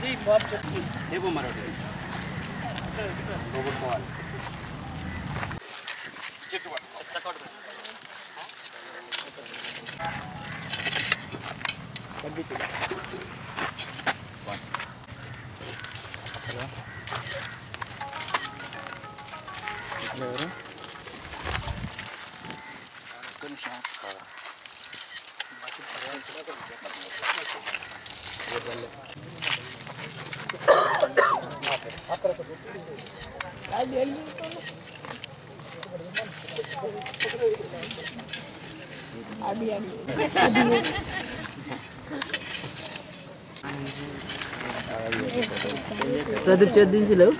మళ్ళీ బాబు చెప్పు రేపు మరొకటి పోగొట్టుకోవాలి చెట్టు పట్టుకో ప్రదీప్ చేద్దించలేవు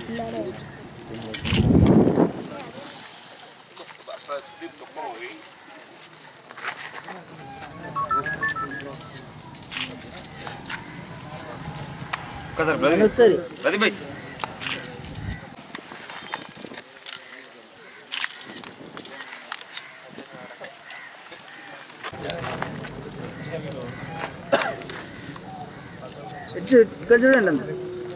ఒకసారి ప్రదీప్ భాయ్ ఇటు చూ- ఇక్కడ చూడండి అన్న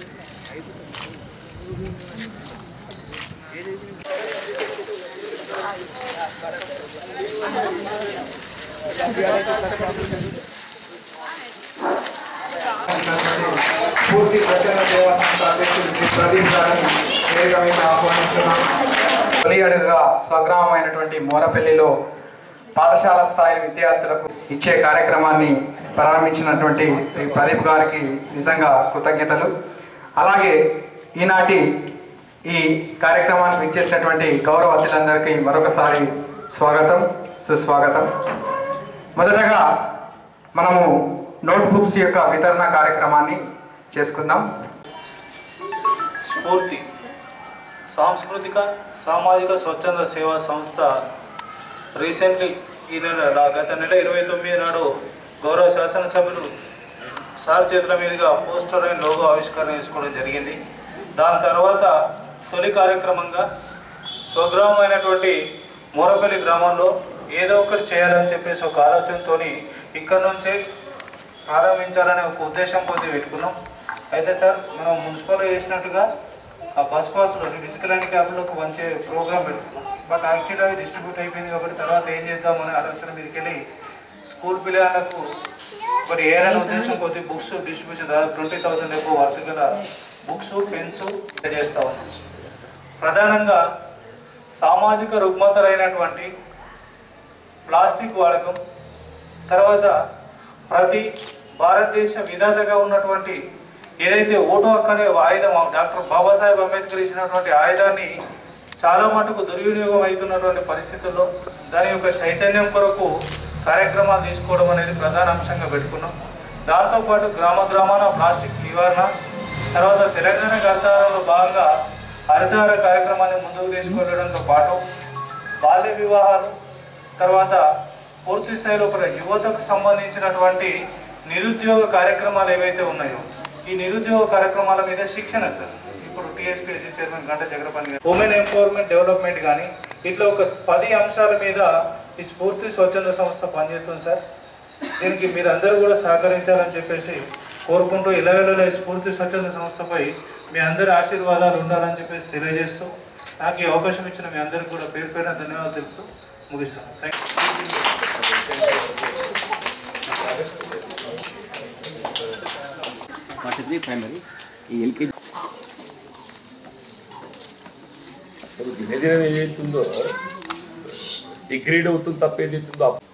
పూర్తి ప్రచార సేవా సంస్థ అధ్యక్షుడు శ్రీ ప్రదీప్ గారిని వేగమైన ఆహ్వానిస్తున్నాం తొలి అడుగుగా స్వగ్రామమైనటువంటి మోరపల్లిలో పాఠశాల స్థాయి విద్యార్థులకు ఇచ్చే కార్యక్రమాన్ని ప్రారంభించినటువంటి శ్రీ ప్రదీప్ గారికి నిజంగా కృతజ్ఞతలు అలాగే ఈనాటి ఈ కార్యక్రమానికి ఇచ్చేసినటువంటి గౌరవ అతిథులందరికీ మరొకసారి స్వాగతం సుస్వాగతం మొదటగా మనము నోట్బుక్స్ యొక్క వితరణ కార్యక్రమాన్ని చేసుకుందాం స్ఫూర్తి సాంస్కృతిక సామాజిక స్వచ్ఛంద సేవా సంస్థ రీసెంట్లీ ఈ నెల రా- గత నెల ఇరవై తొమ్మిది నాడు గౌరవ శాసనసభ్యులు సార్ చేతుల మీదుగా పోస్టర్ అండ్ లోగో ఆవిష్కరణ చేసుకోవడం జరిగింది దాని తర్వాత తొలి కార్యక్రమంగా స్వగ్రామమైనటువంటి మూరపల్లి గ్రామంలో ఏదో ఒకటి చేయాలని చెప్పేసి ఒక ఆలోచనతో ఇక్కడ నుంచే ప్రారంభించాలనే ఒక ఉద్దేశం కొద్ది పెట్టుకున్నాం అయితే సార్ మనం మున్సిపల్గా చేసినట్టుగా ఆ బస్ పాస్లో ఫిజికల్ హ్యాండిక్యాప్లకు మంచి ప్రోగ్రామ్ పెట్టుకున్నాం బట్ యాక్చువల్గా అది డిస్ట్రిబ్యూట్ అయిపోయింది కాబట్టి తర్వాత ఏం చేద్దామనే ఆలోచన మీదకి వెళ్ళి స్కూల్ పిల్లలకు మరి ఏదైనా ఉద్దేశం కొద్ది బుక్స్ డిస్ట్రిబ్యూషన్ దాదాపు ట్వంటీ థౌసండ్ ఎక్కువ వర్త్ గల బుక్స్ పెన్స్ చేస్తా ఉన్నాం ప్రధానంగా సామాజిక రుగ్మతలైనటువంటి ప్లాస్టిక్ వాడకం తర్వాత ప్రతి భారతదేశ విధాతగా ఉన్నటువంటి ఏదైతే ఓటు హక్కు అనే ఆయుధం డాక్టర్ బాబాసాహెబ్ అంబేద్కర్ ఇచ్చినటువంటి ఆయుధాన్ని చాలా మటుకు దుర్వినియోగం అవుతున్నటువంటి పరిస్థితుల్లో దాని యొక్క చైతన్యం కొరకు కార్యక్రమాలు తీసుకోవడం అనేది ప్రధాన అంశంగా పెట్టుకున్నాం దాంతోపాటు గ్రామ గ్రామాన ప్లాస్టిక్ నివారణ తర్వాత తెలంగాణ గర్తాలలో భాగంగా హరితహార కార్యక్రమాన్ని ముందుకు తీసుకెళ్లడంతో పాటు బాల్య వివాహాలు తర్వాత పూర్తి స్థాయిలో ఒక యువతకు సంబంధించినటువంటి నిరుద్యోగ కార్యక్రమాలు ఏవైతే ఉన్నాయో ఈ నిరుద్యోగ కార్యక్రమాల మీద శిక్షణ సార్ ఇప్పుడు టీఎస్పీఎస్సీ చైర్మన్ గంట జగరపల్లి గారు ఉమెన్ ఎంపవర్మెంట్ డెవలప్మెంట్ కానీ ఇట్లా ఒక పది అంశాల మీద ఈ స్ఫూర్తి స్వచ్ఛంద సంస్థ పనిచేస్తుంది సార్ దీనికి మీరు అందరూ కూడా సహకరించాలని చెప్పేసి కోరుకుంటూ ఇళ్ళలో స్ఫూర్తి స్వచ్ఛంద సంస్థపై మీ అందరి ఆశీర్వాదాలు ఉండాలని చెప్పేసి తెలియజేస్తూ నాకు ఈ అవకాశం ఇచ్చిన మీ అందరికీ కూడా పేరు పేరున ధన్యవాదాలు తెలుపుతూ ముగిస్తాను థ్యాంక్ యూ ఫస్ట్ ప్రైమరీ ఈ ఎల్కేజీ ఇప్పుడు దినదినం ఏదైతుందో డిగ్రేడ్ అవుతుంది తప్ప ఏదైతుందో అప్-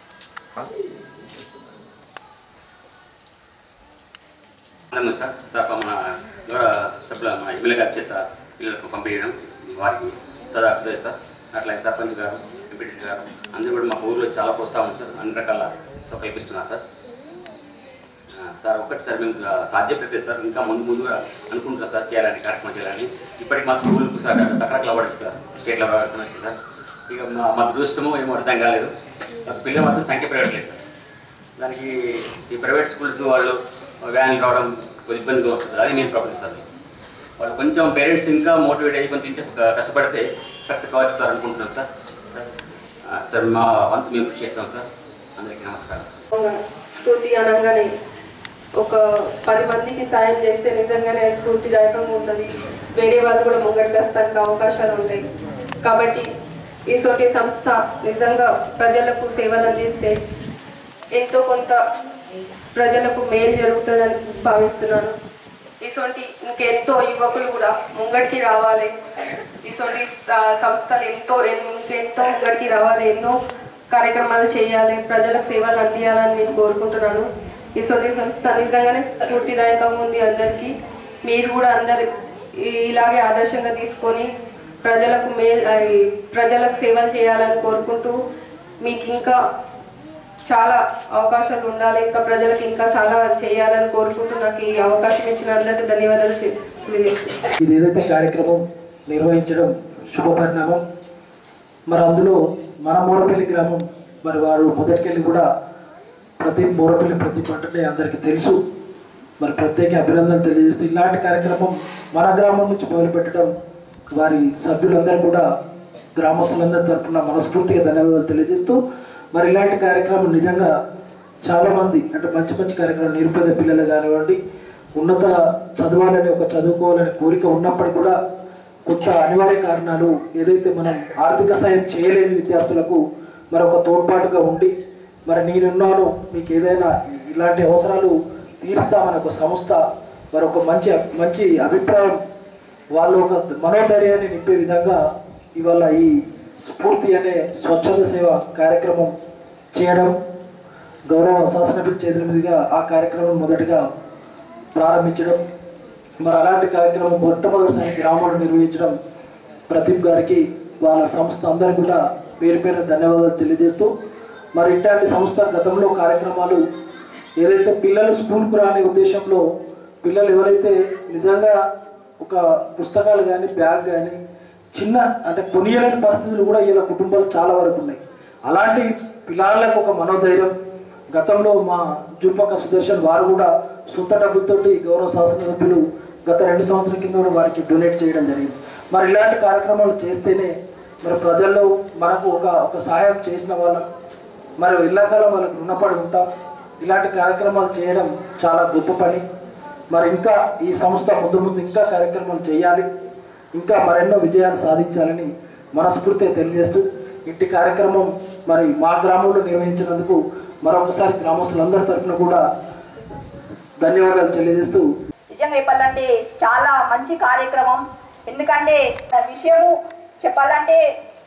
ఆనందం సార్ సార్ మన గౌరవ సభ్యుల మన ఎమ్మెల్యే గారి చేత పిల్లలకు పంపించడం వారికి సదా అర్థం సార్ అట్లాగే సర్పంచ్ గారు ఎంపీటీసీ గారు అందరూ కూడా మా ఊర్లో చాలా ప్రోత్సాహం సార్ అన్ని రకాల సౌ- కల్పిస్తున్నారు సార్ ఆ, సార్ ఒకటి సార్ మేము ఆ, సాధ్యపడితే సార్ ఇంకా ముందు ముందుగా అనుకుంటున్నాం సార్ చేయాలని కార్యక్రమం చేయాలని ఇప్పటికి మా స్కూల్కు సార్ రకరకాల awards sir state level awards వచ్చింది సార్ ఇక మా మా దురదృష్టమో ఏమో అర్థం కాలేదు పిల్లల మాత్రం సంఖ్య పెరగట్లేదు సార్ దానికి ఈ ప్రైవేట్ స్కూల్స్ వాళ్ళు వ్యాన్లు రావడం కొంచెం ఇబ్బందిగా వస్తుంది అది నేను ప్రాబ్లం సార్ వాళ్ళు కొంచెం పేరెంట్స్ ఇంకా మోటివేట్ అయ్యి కొంచెం ఇంకా కష్టపడితే సక్సెస్ కావచ్చు సార్ అనుకుంటున్నాం సార్ ఆ, సార్ మా వంతు మేము కృషి చేస్తాం సార్ అందరికీ నమస్కారం స్ఫూర్తి అనగానే ఒక పది మందికి సాయం చేస్తే నిజంగానే స్ఫూర్తిదాయకంగా ఉంటుంది వేరే వాళ్ళు కూడా ముంగడికి వస్తానికి అవకాశాలు ఉంటాయి కాబట్టి ఈ సోటి సంస్థ నిజంగా ప్రజలకు సేవలు అందిస్తే ఎంతో కొంత ప్రజలకు మేలు జరుగుతుందని భావిస్తున్నాను ఇటువంటి ఇంకెంతో యువకులు కూడా ముంగడికి రావాలి ఇటువంటి స- సంస్థలు ఎంతో ఇంకెంతో ముంగడికి రావాలి ఎన్నో కార్యక్రమాలు చేయాలి ప్రజలకు సేవలు అందియాలని నేను కోరుకుంటున్నాను ఇటువంటి సంస్థ నిజంగానే స్ఫూర్తిదాయకంగా ఉంది అందరికీ మీరు కూడా అందరు ఈ- ఇలాగే ఆదర్శంగా తీసుకొని ప్రజలకు మేల్ ఆ, ఈ ప్రజలకు సేవలు చేయాలని కోరుకుంటూ మీకు ఇంకా చాలా అవకాశాలు ఉండాలి ఇంకా ప్రజలకు ఇంకా చాలా చేయాలని కోరుకుంటూ నాకు ఈ అవకాశం ఇచ్చిన అందరికీ ధన్యవాదాలు చె- తెలియజేస్తున్నాను ఇది ఏదైతే కార్యక్రమం నిర్వహించడం శుభపరిణామం మరి అందులో మన మూరపల్లి గ్రామం మరి వారు మొదటికెళ్ళి కూడా ప్రతి మూరపల్లి ప్రతి పంటనే అందరికీ తెలుసు మరి ప్రత్యేక అభినందనలు తెలియజేస్తూ ఇలాంటి కార్యక్రమం మన గ్రామం నుంచి మొదలుపెట్టడం వారి సభ్యులందరూ కూడా గ్రామస్తులందరి తరపున మనస్ఫూర్తిగా ధన్యవాదాలు తెలియజేస్తూ మరి ఇలాంటి కార్యక్రమం నిజంగా చాలామంది అంటే మంచి మంచి కార్యక్రమం నిరుపేద పిల్లలు కానివ్వండి ఉన్నత చదవాలని ఒక చదువుకోవాలని కోరిక ఉన్నప్పటికీ కూడా కొంత అనివార్య కారణాలు ఏదైతే మనం ఆర్థిక సాయం చేయలేని విద్యార్థులకు మరొక తోడ్పాటుగా ఉండి మరి నేనున్నాను మీకు ఏదైనా ఇలాంటి అవసరాలు తీరుస్తామని ఒక సంస్థ మరొక మంచి మంచి అభిప్రాయం వాళ్ళు ఒక మనోధైర్యాన్ని నింపే విధంగా ఇవాళ ఈ స్ఫూర్తి అనే స్వచ్ఛంద సేవ కార్యక్రమం చేయడం గౌరవ శాసనసభ్యుల చేతుల మీదుగా ఆ కార్యక్రమం మొదటిగా ప్రారంభించడం మరి అలాంటి కార్యక్రమం మొట్టమొదటిసారి గ్రామంలో నిర్వహించడం ప్రదీప్ గారికి వాళ్ళ సంస్థ అందరూ కూడా పేరు పేరు ధన్యవాదాలు తెలియజేస్తూ మరి ఇట్లాంటి సంస్థ గతంలో కార్యక్రమాలు ఏదైతే పిల్లలు స్కూల్కు రాని ఉద్దేశంలో పిల్లలు ఎవరైతే నిజంగా ఒక పుస్తకాలు కానీ బ్యాగ్ కానీ చిన్న అంటే కొనియలేని పరిస్థితులు కూడా ఇలా కుటుంబాలు చాలా వరకు ఉన్నాయి అలాంటి పిల్లలకు ఒక మనోధైర్యం గతంలో మా జూపక్క సుదర్శన్ వారు కూడా సొంత డబ్బులతోటి గౌరవ శాసనసభ్యులు గత రెండు సంవత్సరాల కింద కూడా వారికి డొనేట్ చేయడం జరిగింది మరి ఇలాంటి కార్యక్రమాలు చేస్తేనే మరి ప్రజల్లో మనకు ఒక ఒక సహాయం చేసిన వాళ్ళం మరి ఎల్లకాలం వాళ్ళకు రుణపడి ఉంటాం ఇలాంటి కార్యక్రమాలు చేయడం చాలా గొప్ప పని మరి ఇంకా ఈ సంస్థ ముందు ముందు ఇంకా కార్యక్రమాలు చేయాలి ఇంకా మరెన్నో విజయాలు సాధించాలని మనస్ఫూర్తిగా తెలియజేస్తూ ఇంటి కార్యక్రమం మరి మా గ్రామంలో నిర్వహించినందుకు మరొకసారి గ్రామస్తులందరి తరఫున కూడా ధన్యవాదాలు తెలియజేస్తూ నిజంగా చెప్పాలంటే చాలా మంచి కార్యక్రమం ఎందుకంటే ఆ విషయము చెప్పాలంటే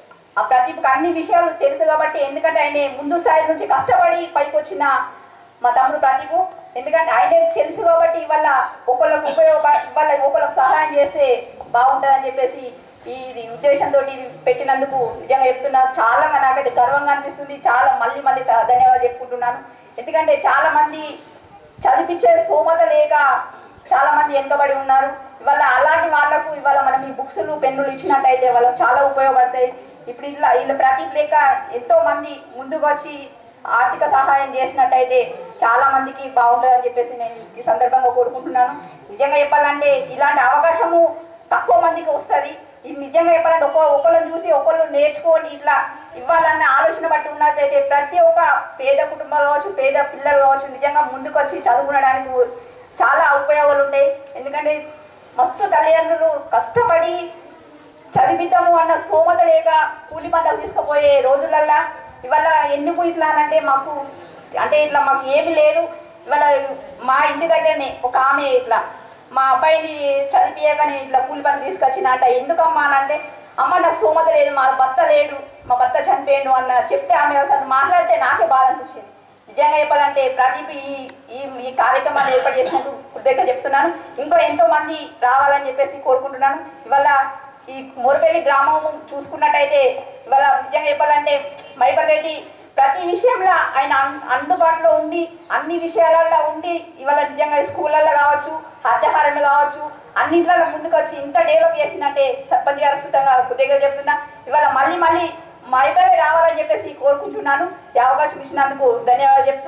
ఆ ప్రదీప్కి అన్ని విషయాలు తెలుసు కాబట్టి ఎందుకంటే ఆయన ముందు స్థాయి నుంచి కష్టపడి పైకి వచ్చిన మా తమ్ముడు ప్రదీప్ ఎందుకంటే ఆయన తెలుసు కాబట్టి ఇవాళ ఒకళ్ళకు ఉపయోగపడ ఇవాళ ఒకళ్ళకు సహాయం చేస్తే బాగుంటుందని చెప్పేసి ఈ ఇది ఉద్దేశంతో ఇది పెట్టినందుకు నిజంగా చెప్తున్నా చాలా నాకైతే గర్వంగా అనిపిస్తుంది చాలా మళ్ళీ మళ్ళీ ధ- ధన్యవాదాలు చెప్పుకుంటున్నాను ఎందుకంటే చాలా మంది చదివించే స్తోమత లేక చాలా మంది వెనుకబడి ఉన్నారు ఇవాళ అలాంటి వాళ్ళకు ఇవాళ మనం ఈ బుక్స్లు పెన్నులు ఇచ్చినట్టయితే వాళ్ళకి చాలా ఉపయోగపడతాయి ఇప్పుడు ఇట్లా వీళ్ళ ప్రదీప్ లేక ఎంతో మంది ముందుకు వచ్చి ఆర్థిక సహాయం చేసినట్టయితే చాలా మందికి బాగుంటుందని చెప్పేసి నేను ఈ సందర్భంగా కోరుకుంటున్నాను నిజంగా చెప్పాలంటే ఇలాంటి అవకాశము తక్కువ మందికి వస్తుంది ఇది నిజంగా చెప్పాలంటే ఒక ఒకళ్ళని చూసి ఒకళ్ళు నేర్చుకొని ఇట్లా ఇవ్వాలన్న ఆలోచన బట్టి ఉన్నట్టయితే ప్రతి ఒక్క పేద కుటుంబాలు కావచ్చు పేద పిల్లలు కావచ్చు నిజంగా ముందుకు వచ్చి చదువుకునడానికి చాలా ఉపయోగాలు ఉంటాయి ఎందుకంటే మస్తు తల్లిదండ్రులు కష్టపడి చదివిద్దాము అన్న స్తోమత లేక కూలి పనులకు తీసుకుపోయే రోజులల్లా ఇవాళ ఎందుకు ఇట్లా అనంటే మాకు అంటే ఇట్లా మాకు ఏమీ లేదు ఇవాళ మా ఇంటి దగ్గరనే ఒక ఆమె ఇట్లా మా అబ్బాయిని చదివియకని ఇట్లా కూలి పని తీసుకొచ్చినట్ట ఎందుకమ్మా అని అంటే అమ్మ నాకు స్తోమత లేదు మా భర్త లేడు మా భర్త చనిపోయాడు అన్న చెప్తే ఆమె అసలు మాట్లాడితే నాకే బాధ అనిపించింది నిజంగా చెప్పాలంటే ప్రదీప్ ఈ ఈ ఈ కార్యక్రమాన్ని ఏర్పాటు చేసినందుకు కృతజ్ఞత చెప్తున్నాను ఇంకా ఎంతో మంది రావాలని చెప్పేసి కోరుకుంటున్నాను ఇవాళ ఈ మోరపల్లి గ్రామం చూసుకున్నట్టయితే ఇవాళ నిజంగా చెప్పాలంటే మైపల్ రెడ్డి ప్రతి విషయంలో ఆయన అన్- అందుబాటులో ఉండి అన్ని విషయాలలో ఉండి ఇవాళ నిజంగా స్కూళ్ళల్లో కావచ్చు హత్యాహారంలో కావచ్చు అన్నింటిలో ముందుకు వచ్చి ఇంత డెవలప్ చేసినట్టే సర్పంచ్ గారు సుతంగా కృతజ్ఞత చెప్తున్నా ఇవాళ మళ్ళీ మళ్ళీ మైపల్లి రావాలని చెప్పేసి కోరుకుంటున్నాను ఈ అవకాశం ఇచ్చినందుకు ధన్యవాదాలు చెప్తూ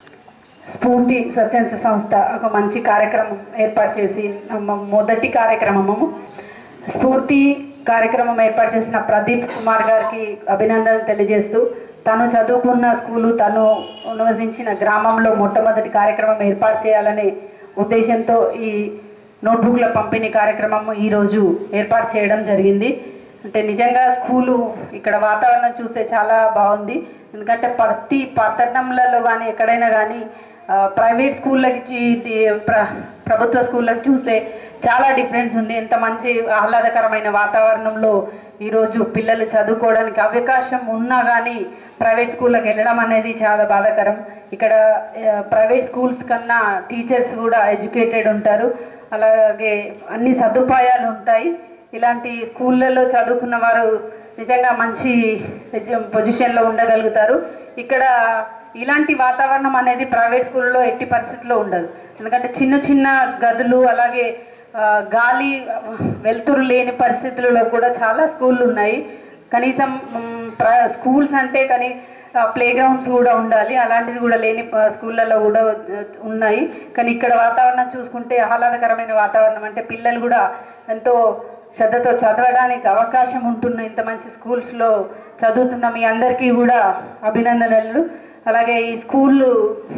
స్ఫూర్తి స్వచ్ఛంద సంస్థ ఒక మంచి కార్యక్రమం ఏర్పాటు చేసి మ- మొదటి కార్యక్రమము స్ఫూర్తి కార్యక్రమం ఏర్పాటు చేసిన ప్రదీప్ కుమార్ గారికి అభినందనలు తెలియజేస్తూ తను చదువుకున్న స్కూలు తను నివసించిన గ్రామంలో మొట్టమొదటి కార్యక్రమం ఏర్పాటు చేయాలనే ఉద్దేశంతో ఈ నోట్బుక్ల పంపిణీ కార్యక్రమం ఈరోజు ఏర్పాటు చేయడం జరిగింది అంటే నిజంగా స్కూలు ఇక్కడ వాతావరణం చూస్తే చాలా బాగుంది ఎందుకంటే ప్రతి పట్టణంలలో కానీ ఎక్కడైనా కానీ ఆ, ప్రైవేట్ స్కూళ్ళకి చీ- ది- ప్ర ప్రభుత్వ స్కూళ్ళకి చూస్తే చాలా డిఫరెన్స్ ఉంది ఎంత మంచి ఆహ్లాదకరమైన వాతావరణంలో ఈరోజు పిల్లలు చదువుకోవడానికి అవకాశం ఉన్నా కానీ ప్రైవేట్ స్కూళ్ళకి వెళ్ళడం అనేది చాలా బాధాకరం ఇక్కడ ఆ, ప్రైవేట్ స్కూల్స్ కన్నా టీచర్స్ కూడా ఎడ్యుకేటెడ్ ఉంటారు అలాగే అన్ని సదుపాయాలు ఉంటాయి ఇలాంటి స్కూళ్ళల్లో చదువుకున్న వారు నిజంగా మంచి ఎడ్యు- పొజిషన్లో ఉండగలుగుతారు ఇక్కడ ఇలాంటి వాతావరణం అనేది ప్రైవేట్ స్కూల్లో ఎట్టి పరిస్థితుల్లో ఉండదు ఎందుకంటే చిన్న చిన్న గదులు అలాగే ఆ, గాలి వెలుతురు లేని పరిస్థితులలో కూడా చాలా స్కూళ్ళు ఉన్నాయి కనీసం మ్, ప్ర స్కూల్స్ అంటే కానీ ప్లే గ్రౌండ్స్ కూడా ఉండాలి అలాంటిది కూడా లేని ప- స్కూళ్ళల్లో కూడా ఆ, ఉన్నాయి కానీ ఇక్కడ వాతావరణం చూసుకుంటే ఆహ్లాదకరమైన వాతావరణం అంటే పిల్లలు కూడా ఎంతో శ్రద్ధతో చదవడానికి అవకాశం ఉంటున్న ఇంత మంచి స్కూల్స్లో చదువుతున్న మీ అందరికీ కూడా అభినందనలు అలాగే ఈ స్కూళ్ళు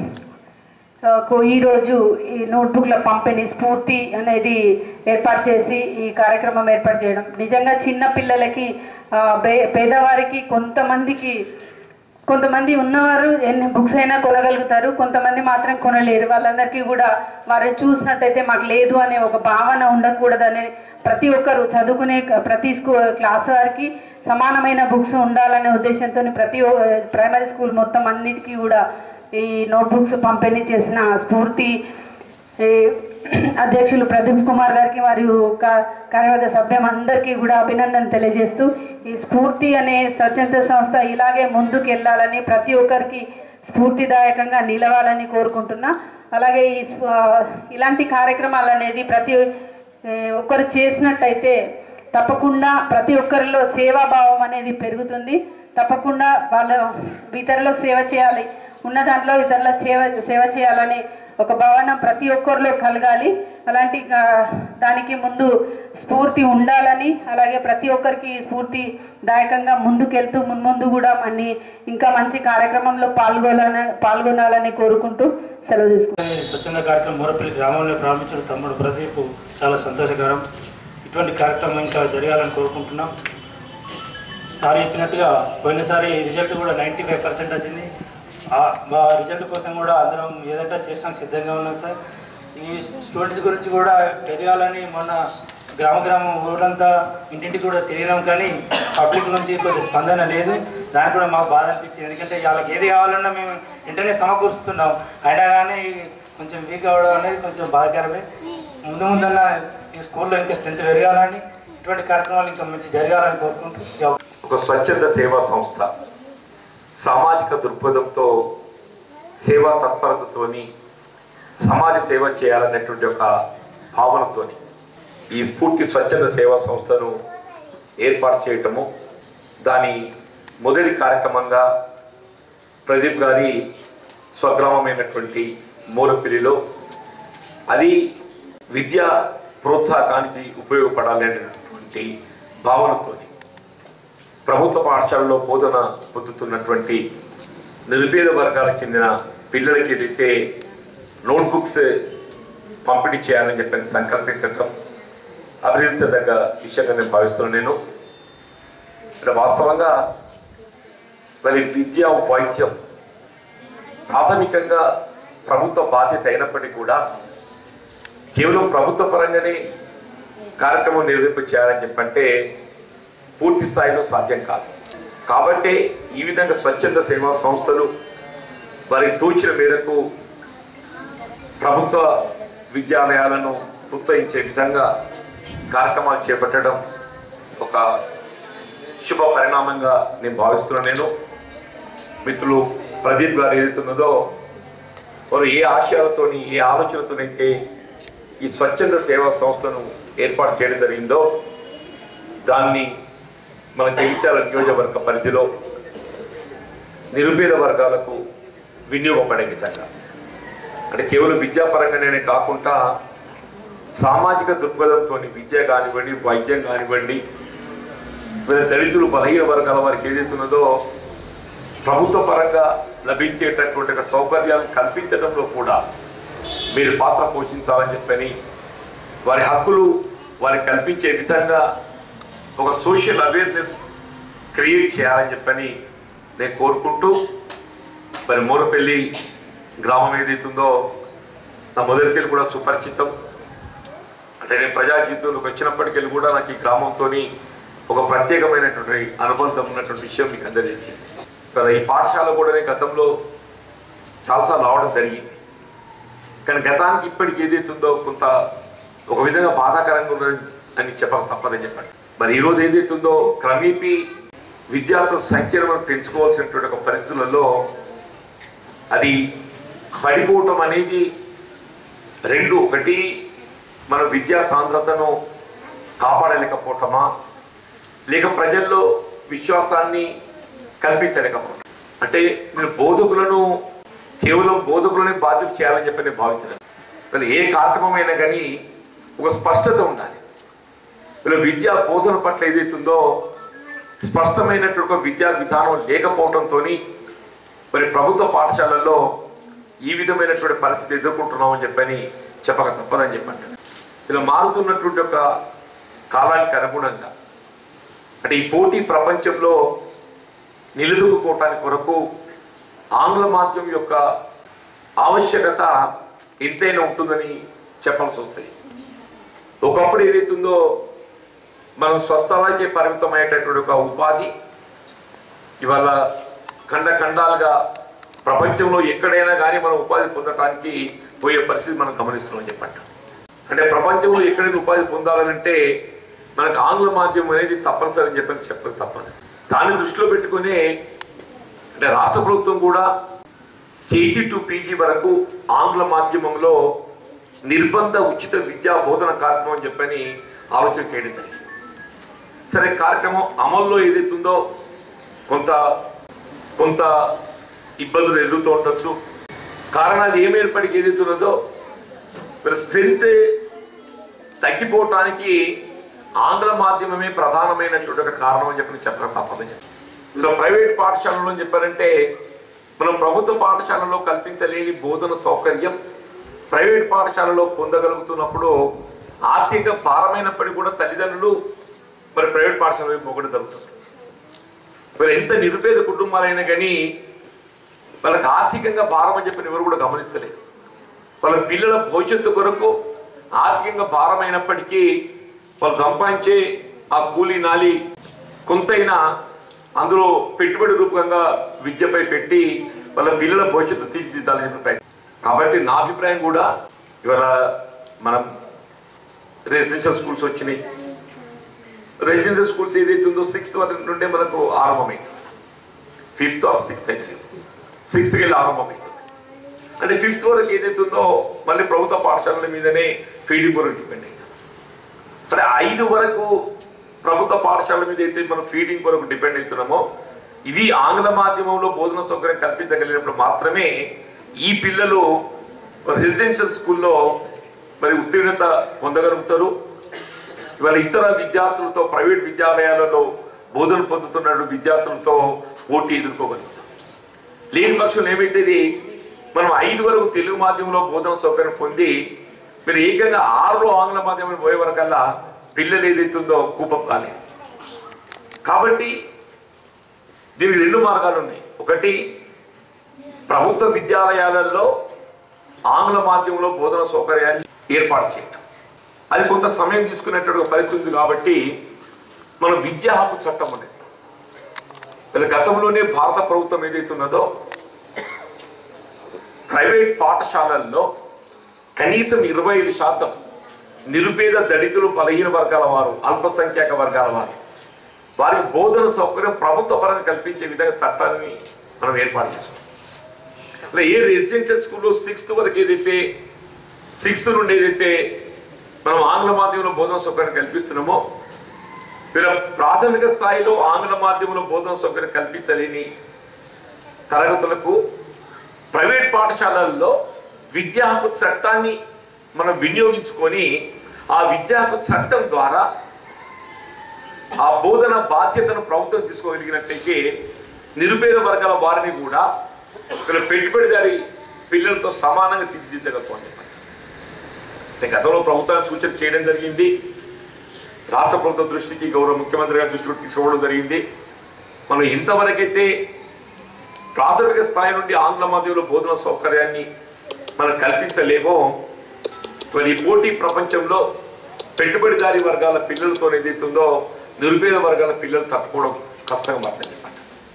ఆ, కు- ఈరోజు ఈ నోట్బుక్ల పంపిణీ స్ఫూర్తి అనేది ఏర్పాటు చేసి ఈ కార్యక్రమం ఏర్పాటు చేయడం నిజంగా చిన్న పిల్లలకి ఆ, బే- పేదవారికి కొంతమందికి కొంతమంది ఉన్నవారు ఎన్ని బుక్స్ అయినా కొనగలుగుతారు కొంతమంది మాత్రం కొనలేరు వాళ్ళందరికీ కూడా వారిని చూసినట్టయితే మాకు లేదు అనే ఒక భావన ఉండకూడదనే ప్రతి ఒక్కరు చదువుకునే క- ప్రతి స్కూ క్లాస్ వారికి సమానమైన బుక్స్ ఉండాలనే ఉద్దేశంతో ప్రతి ఒ- ప్రైమరీ స్కూల్ మొత్తం అన్నిటికీ కూడా ఈ నోట్బుక్స్ పంపిణీ చేసిన స్ఫూర్తి ఈ అధ్యక్షులు ప్రదీప్ కుమార్ గారికి మరియు కా- కార్యవర్గ సభ్యం అందరికీ కూడా అభినందన తెలియజేస్తూ ఈ స్ఫూర్తి అనే స్వచ్ఛంద సంస్థ ఇలాగే ముందుకు వెళ్ళాలని ప్రతి ఒక్కరికి స్ఫూర్తిదాయకంగా నిలవాలని కోరుకుంటున్నా అలాగే ఈ స్ఫూ- ఆ, ఇలాంటి కార్యక్రమాలు అనేది ప్రతి ఏ, ఒక్కరు చేసినట్టయితే తప్పకుండా ప్రతి ఒక్కరిలో సేవాభావం అనేది పెరుగుతుంది తప్పకుండా వాళ్ళ ఇతరులకు సేవ చేయాలి ఉన్న దాంట్లో ఇతరుల సేవ సేవ చేయాలని ఒక భావన ప్రతి ఒక్కరిలో కలగాలి అలాంటి ఆ, దానికి ముందు స్ఫూర్తి ఉండాలని అలాగే ప్రతి ఒక్కరికి స్ఫూర్తిదాయకంగా ముందుకెళ్తూ మున్ముందు కూడా అన్ని ఇంకా మంచి కార్యక్రమంలో పాల్గొనాలని పాల్గొనాలని కోరుకుంటూ సెలవు తీసుకుంటాను ఈ స్వచ్ఛంద కార్యక్రమం మూరపల్లి గ్రామంలో ప్రారంభించిన తమ్ముడు ప్రదీప్ చాలా సంతోషకరం ఇటువంటి కార్యక్రమం ఇంకా జరగాలని కోరుకుంటున్నాం సార్ చెప్పినట్టుగా పోయినసారి రిజల్ట్ కూడా నైంటీ ఫైవ్ పర్సెంట్ వచ్చింది ఆ- మా రిజల్ట్ కోసం కూడా అందరం ఏదంటే చేసడానికి సిద్ధంగా ఉన్నాం సార్ ఈ స్టూడెంట్స్ గురించి కూడా తెలియాలని మొన్న గ్రామ గ్రామం ఊరంతా ఇంటింటికి కూడా తెలియడం కానీ పబ్లిక్ నుంచి కొద్ది స్పందన లేదు దానికి కూడా మాకు బాధ అనిపించింది ఎందుకంటే వాళ్ళకి ఏది కావాలన్నా మేము వెంటనే సమకూరుస్తున్నాం అయినా కానీ కొంచెం వీక్ అవ్వడం అనేది కొంచెం బాధాకరమే ముందు ముందన్న ఈ స్కూల్లో ఇంకా స్ట్రెంత్ పెరగాలని ఇటువంటి కార్యక్రమాలు ఇంకా మంచి జరగాలని కోరుకుంటూ ఈ అవకాశం ఒక స్వచ్ఛంద సేవా సంస్థ సామాజిక దృక్పథంతో సేవా తత్పరతతోని సమాజ సేవ చేయాలనేటువంటి ఒక భావనతోని ఈ స్ఫూర్తి స్వచ్ఛంద సేవా సంస్థను ఏర్పాటు చేయటము దాని మొదటి కార్యక్రమంగా ప్రదీప్ గారి స్వగ్రామమైనటువంటి మూలపిల్లిలో అది విద్యా ప్రోత్సాహకానికి ఉపయోగపడాలనేటువంటి భావనతోని ప్రభుత్వ పాఠశాలలో బోధన పొందుతున్నటువంటి నిరుపేద వర్గాలకు చెందిన పిల్లలకి ఏదైతే నోట్బుక్స్ పంపిణీ చేయాలని చెప్పని సంకల్పించటం అభినందించదగ్గ విషయంగా నేను భావిస్తున్నాను నేను ఇక్కడ వాస్తవంగా మరి విద్య వైద్యం ప్రాథమికంగా ప్రభుత్వ బాధ్యత అయినప్పటికీ కూడా కేవలం ప్రభుత్వ పరంగానే కార్యక్రమం నిర్వహింప చేయాలని చెప్పంటే పూర్తి స్థాయిలో సాధ్యం కాదు కాబట్టి ఈ విధంగా స్వచ్ఛంద సేవా సంస్థలు వారికి తోచిన మేరకు ప్రభుత్వ విద్యాలయాలను ప్రోత్సహించే విధంగా కార్యక్రమాలు చేపట్టడం ఒక శుభ పరిణామంగా నేను భావిస్తున్నాను నేను మిత్రులు ప్రదీప్ గారు ఏదైతున్నదో వారు ఏ ఆశయాలతోని ఏ ఆలోచనతోనైతే ఈ స్వచ్ఛంద సేవా సంస్థను ఏర్పాటు చేయడం జరిగిందో దాన్ని మన జగిత్యాల నియోజకవర్గ పరిధిలో నిరుపేద వర్గాలకు వినియోగపడే విధంగా అంటే కేవలం విద్యాపరంగానే కాకుండా సామాజిక దృక్పథంతో విద్య కానివ్వండి వైద్యం కానివ్వండి లేదా దళితులు బలహీన వర్గాల వారికి ఏదైతే ఉన్నదో ప్రభుత్వ పరంగా లభించేటటువంటి ఒక సౌకర్యాలను కల్పించడంలో కూడా మీరు పాత్ర పోషించాలని చెప్పని వారి హక్కులు వారికి కల్పించే విధంగా ఒక సోషల్ అవేర్నెస్ క్రియేట్ చేయాలని చెప్పని నేను కోరుకుంటూ మరి మూరపల్లి గ్రామం ఏదైతుందో నా మొదటికెళ్ళి కూడా సుపరిచితం అంటే నేను ప్రజా జీవితంలోకి వచ్చినప్పటికెళ్ళి కూడా నాకు ఈ గ్రామంతో ఒక ప్రత్యేకమైనటువంటి అనుబంధం ఉన్నటువంటి విషయం మీకు అందరికీ తెలిసింది. కదా ఈ పాఠశాల కూడా నేను గతంలో చాలాసార్లు రావడం జరిగింది కానీ గతానికి ఇప్పటికి ఏదైతుందో కొంత ఒక విధంగా బాధాకరంగా ఉన్నది అని చెప్పక తప్పదని చెప్పండి మరి ఈరోజు ఏదైతుందో క్రమేపీ విద్యార్థుల సంఖ్యను మనం పెంచుకోవాల్సినటువంటి ఒక పరిస్థితులలో అది పడిపోవటం అనేది రెండు ఒకటి మన విద్యా సాంద్రతను కాపాడలేకపోవటమా లేక ప్రజల్లో విశ్వాసాన్ని కల్పించలేకపోవటం అంటే నేను బోధకులను కేవలం బోధకులనే బాధ్యత చేయాలని చెప్పి నేను భావించలేదు మరి ఏ కార్యక్రమమైనా కానీ ఒక స్పష్టత ఉండాలి వీళ్ళ విద్యా బోధన పట్ల ఏదైతుందో స్పష్టమైనటువంటి ఒక విద్యా విధానం లేకపోవడంతో మరి ప్రభుత్వ పాఠశాలల్లో ఈ విధమైనటువంటి పరిస్థితి ఎదుర్కొంటున్నామని చెప్పని చెప్పక తప్పదని చెప్పండి ఇలా మారుతున్నటువంటి ఒక కాలానికి అనుగుణంగా అంటే ఈ పోటీ ప్రపంచంలో నిలదొక్కుకోవటానికి కొరకు ఆంగ్ల మాధ్యమం యొక్క ఆవశ్యకత ఎంతైనా ఉంటుందని చెప్పాల్సి వస్తుంది ఒకప్పుడు ఏదైతుందో మనం స్వస్థలాకే పరిమితమయ్యేటటువంటి ఒక ఉపాధి ఇవాళ ఖండ ఖండాలుగా ప్రపంచంలో ఎక్కడైనా కానీ మనం ఉపాధి పొందడానికి పోయే పరిస్థితి మనం గమనిస్తున్నాం చెప్పండి అంటే ప్రపంచంలో ఎక్కడైనా ఉపాధి పొందాలనంటే మనకు ఆంగ్ల మాధ్యమం అనేది తప్పనిసరి అని చెప్పని చెప్పక తప్పదు దాన్ని దృష్టిలో పెట్టుకుని అంటే రాష్ట్ర ప్రభుత్వం కూడా కేజీ టు పీజీ వరకు ఆంగ్ల మాధ్యమంలో నిర్బంధ ఉచిత విద్యా బోధన కార్యక్రమం అని చెప్పని ఆలోచన చేయడం జరిగింది సరే కార్యక్రమం అమల్లో ఏదైతుందో కొంత కొంత ఇబ్బందులు ఎదురుతూ ఉండొచ్చు కారణాలు ఏమేర్పడికి ఏదైతున్నదో మరి స్ట్రెంత్ తగ్గిపోవటానికి ఆంగ్ల మాధ్యమమే ప్రధానమైనటువంటి ఒక కారణం అని చెప్పి చెప్పడం తప్పదని చెప్పి ఇందులో ప్రైవేట్ పాఠశాలలో చెప్పారంటే మనం ప్రభుత్వ పాఠశాలలో కల్పించలేని బోధన సౌకర్యం ప్రైవేట్ పాఠశాలలో పొందగలుగుతున్నప్పుడు ఆర్థిక భారమైనప్పటికీ కూడా తల్లిదండ్రులు మరి ప్రైవేట్ పాఠశాల వైపు ఒకటి జరుగుతుంది మరి ఎంత నిరుపేద కుటుంబాలైనా కానీ వాళ్ళకి ఆర్థికంగా భారం అని చెప్పి ఎవరు కూడా గమనిస్తలేదు వాళ్ళ పిల్లల భవిష్యత్తు కొరకు ఆర్థికంగా భారమైనప్పటికీ వాళ్ళు సంపాదించే ఆ కూలీ నాలి కొంతైనా అందులో పెట్టుబడి రూపంగా విద్యపై పెట్టి వాళ్ళ పిల్లల భవిష్యత్తు తీర్చిదిద్దాలని చెప్పి ప్రయత్నం కాబట్టి నా అభిప్రాయం కూడా ఇవాళ మనం రెసిడెన్షియల్ స్కూల్స్ వచ్చినాయి రెసిడెన్షియల్ స్కూల్స్ ఏదైతుందో సిక్స్త్ వరకు నుండే మనకు ఆరంభమైంది ఫిఫ్త్ ఆర్ సిక్స్త్ అయితే సిక్స్త్కి వెళ్ళి ఆరంభమవుతుంది అంటే ఫిఫ్త్ వరకు ఏదైతుందో మళ్ళీ ప్రభుత్వ పాఠశాలల మీదనే ఫీడింగ్ కొరకు డిపెండ్ అవుతుంది అంటే ఐదు వరకు ప్రభుత్వ పాఠశాలల మీద అయితే మనం ఫీడింగ్ కొరకు డిపెండ్ అవుతున్నామో ఇది ఆంగ్ల మాధ్యమంలో బోధన సౌకర్యం కల్పించగలిగినప్పుడు మాత్రమే ఈ పిల్లలు రెసిడెన్షియల్ స్కూల్లో మరి ఉత్తీర్ణత పొందగలుగుతారు ఇవాళ ఇతర విద్యార్థులతో ప్రైవేట్ విద్యాలయాలలో బోధన పొందుతున్న విద్యార్థులతో పోటీ ఎదుర్కోగలుగుతారు లేని పక్షంలో ఏమైతుంది మనం ఐదు వరకు తెలుగు మాధ్యమంలో బోధన సౌకర్యం పొంది మీరు ఏకంగా ఆరులో ఆంగ్ల మాధ్యమం పోయే వరకల్లా పిల్లలు ఏదైతుందో కూపం కాలేదు కాబట్టి దీనికి రెండు మార్గాలు ఉన్నాయి ఒకటి ప్రభుత్వ విద్యాలయాలలో ఆంగ్ల మాధ్యమంలో బోధన సౌకర్యాన్ని ఏర్పాటు చేయటం అది కొంత సమయం తీసుకునేటువంటి ఒక పరిస్థితి ఉంది కాబట్టి మన విద్యా హక్కు చట్టం ఉండేది వీళ్ళ గతంలోనే భారత ప్రభుత్వం ఏదైతున్నదో ప్రైవేట్ పాఠశాలల్లో కనీసం ఇరవై ఐదు శాతం నిరుపేద దళితులు బలహీన వర్గాల వారు అల్పసంఖ్యాక వర్గాల వారు వారికి బోధన సౌకర్యం ప్రభుత్వ పరంగా కల్పించే విధంగా చట్టాన్ని మనం ఏర్పాటు చేసుకున్నాం అలా ఏ రెసిడెన్షియల్ స్కూల్లో సిక్స్త్ వరకు ఏదైతే సిక్స్త్ నుండి ఏదైతే మనం ఆంగ్ల మాధ్యమంలో బోధన సౌకర్యం కల్పిస్తున్నామో వీళ్ళ ప్రాథమిక స్థాయిలో ఆంగ్ల మాధ్యమంలో బోధన సౌకర్యం కల్పించలేని తరగతులకు ప్రైవేట్ పాఠశాలల్లో విద్యా హక్కు చట్టాన్ని మనం వినియోగించుకొని ఆ విద్యా హక్కు చట్టం ద్వారా ఆ బోధన బాధ్యతను ప్రభుత్వం తీసుకోగలిగినట్లయితే నిరుపేద వర్గాల వారిని కూడా ఇక్కడ పెట్టుబడిదారి పిల్లలతో సమానంగా తీర్చిదిద్దగలుగుతాం అంటే గతంలో ప్రభుత్వాన్ని సూచన చేయడం జరిగింది రాష్ట్ర ప్రభుత్వం దృష్టికి గౌరవ ముఖ్యమంత్రి గారి దృష్టికి తీసుకోవడం జరిగింది మనం ఇంతవరకైతే ప్రాథమిక స్థాయి నుండి ఆంగ్ల మాధ్యమంలో బోధన సౌకర్యాన్ని మనం కల్పించలేమో మరి ఈ పోటీ ప్రపంచంలో పెట్టుబడిదారీ వర్గాల పిల్లలతో ఏదైతుందో నిరుపేద వర్గాల పిల్లలు తట్టుకోవడం కష్టంగా మాత్రం చెప్పండి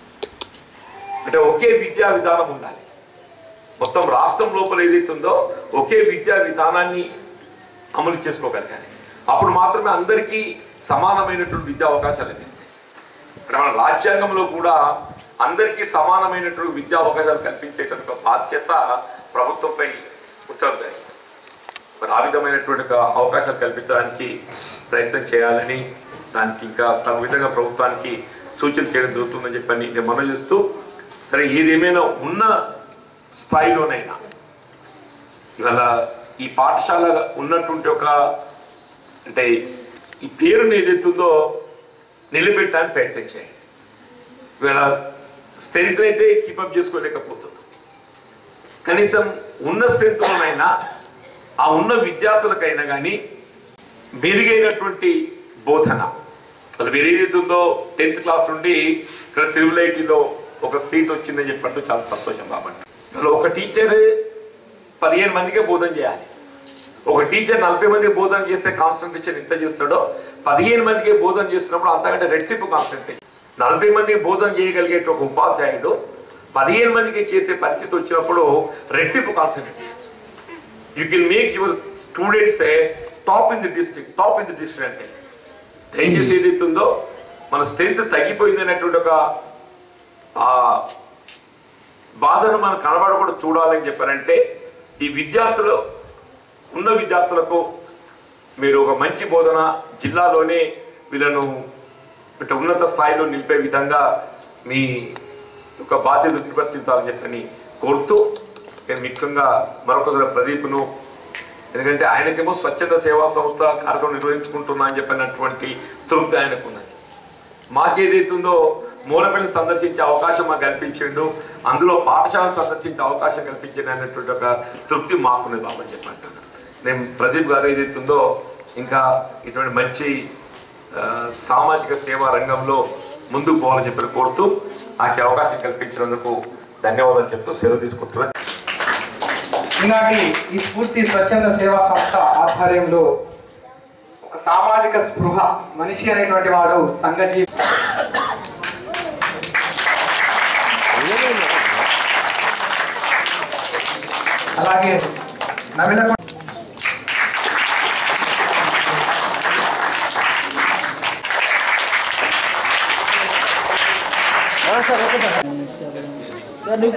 అంటే ఒకే విద్యా విధానం ఉండాలి మొత్తం రాష్ట్రం లోపల ఏదైతుందో ఒకే విద్యా విధానాన్ని అమలు చేసుకోగలగాలి అప్పుడు మాత్రమే అందరికీ సమానమైనటువంటి విద్యా అవకాశాలు లభిస్తాయి ఇక్కడ మన రాజ్యాంగంలో కూడా అందరికీ సమానమైనటువంటి విద్యా అవకాశాలు కల్పించేటువంటి ఒక బాధ్యత ప్రభుత్వంపై ఉంచడం జరిగింది మరి ఆ విధమైనటువంటి ఒక అవకాశాలు కల్పించడానికి ప్రయత్నం చేయాలని దానికి ఇంకా తన విధంగా ప్రభుత్వానికి సూచన చేయడం జరుగుతుందని చెప్పని నేను మనం చేస్తూ సరే ఏదేమైనా ఉన్న స్థాయిలోనైనా ఇవాళ ఈ పాఠశాల ఉన్నటువంటి ఒక అంటే ఈ పేరుని ఏదైతుందో నిలబెట్టడానికి ప్రయత్నం చేయండి ఇవాళ స్ట్రెంత్ అయితే కీపప్ చేసుకోలేకపోతున్నాం కనీసం ఉన్న స్ట్రెంత్లోనైనా ఆ ఉన్న విద్యార్థులకైనా కానీ మెరుగైనటువంటి బోధన అది మీరు ఏదైతుందో టెన్త్ క్లాస్ నుండి ఇక్కడ త్రిబుల్ ఐటీలో ఒక సీట్ వచ్చిందని చెప్పట్టు చాలా సంతోషం బాబండి అసలు ఒక టీచర్ పదిహేను మందికే బోధన చేయాలి ఒక టీచర్ నలభై మందికి బోధన చేస్తే కాన్సన్ట్రేషన్ ఎంత చేస్తాడో పదిహేను మందికి బోధన చేస్తున్నప్పుడు అంతకంటే రెట్టింపు కాన్సన్ట్రేషన్ నలభై మందికి బోధన చేయగలిగే ఒక ఉపాధ్యాయుడు పదిహేను మందికి చేసే పరిస్థితి వచ్చినప్పుడు రెట్టింపు concentrate you can make your students a top in the district top in the district అంటే దయచేసి ఏదైతే ఉందో మన స్ట్రెంత్ తగ్గిపోయింది అనేటువంటి ఒక ఆ బాధను మనం కనబడకుండా చూడాలని చెప్పారంటే ఈ విద్యార్థులు ఉన్న విద్యార్థులకు మీరు ఒక మంచి బోధన జిల్లాలోనే వీళ్ళను ఇటు ఉన్నత స్థాయిలో నిలిపే విధంగా మీ యొక్క బాధ్యత నిర్వర్తించాలని చెప్పని కోరుతూ నేను ముఖ్యంగా మరొకసారి ప్రదీప్ను ఎందుకంటే ఆయనకేమో స్వచ్ఛంద సేవా సంస్థ కార్యక్రమం నిర్వహించుకుంటున్నా అని చెప్పినటువంటి తృప్తి ఆయనకు ఉన్నది మాకేదైతుందో మూలపల్లి సందర్శించే అవకాశం మాకు కల్పించిండు అందులో పాఠశాలను సందర్శించే అవకాశం కల్పించింది అన్నటువంటి ఒక తృప్తి మాకున్నది బాబా చెప్పంటున్నాను నేను ప్రదీప్ గారు ఏదైతుందో ఇంకా ఇటువంటి మంచి ఆ, సామాజిక సేవా రంగంలో ముందుకు పోవాలని చెప్పి కోరుతూ నాకు ఈ అవకాశం కల్పించినందుకు ధన్యవాదాలు చెప్తూ సెలవు తీసుకుంటున్నాను ఈనాటి ఈ స్ఫూర్తి స్వచ్ఛంద సేవా సంస్థ ఆధ్వర్యంలో ఒక సామాజిక స్పృహ మనిషి అనేటువంటి వాడు సంఘజీ అలాగే నవీన సార్ నీ-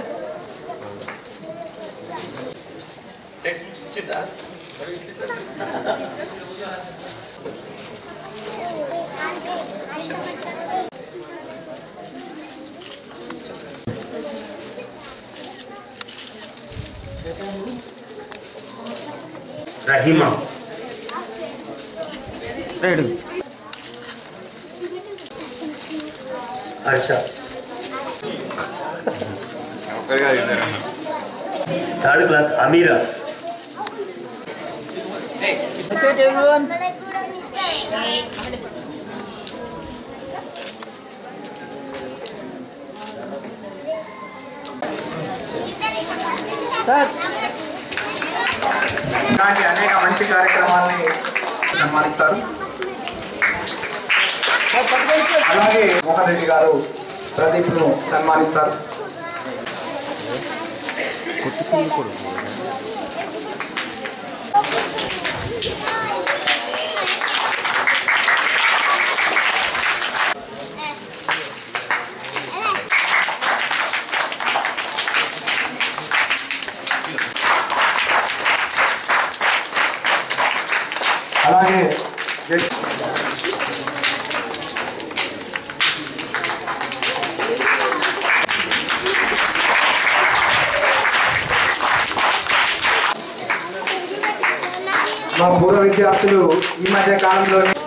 Rahima Harsha third class Amira Okay, everyone. Sir ఇలాంటి అనేక మంచి కార్యక్రమాల్ని సన్మానిస్తారు అలాగే మోహన్ రెడ్డి గారు ప్రదీప్ ను సన్మానిస్తారు అలాగే జడ్- మా పూర్వ విద్యార్థులు ఈ మధ్య కాలంలోనే